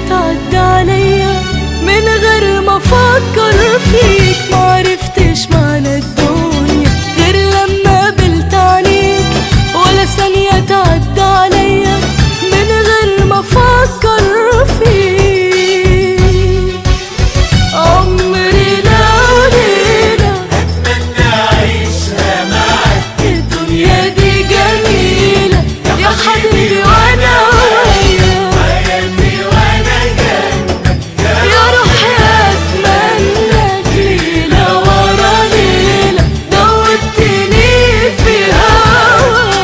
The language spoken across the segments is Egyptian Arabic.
تعدي عليا من غير ما افكر فيك معرفتش معنى الدنيا غير لما قابلت عينيك ولا ثانية تعدي عليا من غير ما افكر فيك عمري لو ليلة اتمنى اعيشها معاك الدنيا دي جميلة يا حبيبي وانا وياك حياتي وانا جنبك يا روحي اتمنى ليلة ورا ليلة دوبتني في هواك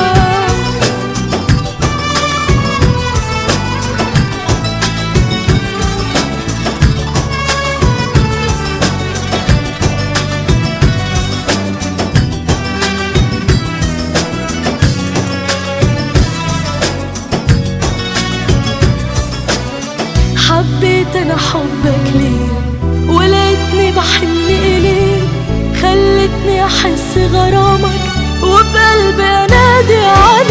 حبيت انا حبك ليه ولقيتني بحن اليك خلتني احس غرامك وبقلبي انادي عليك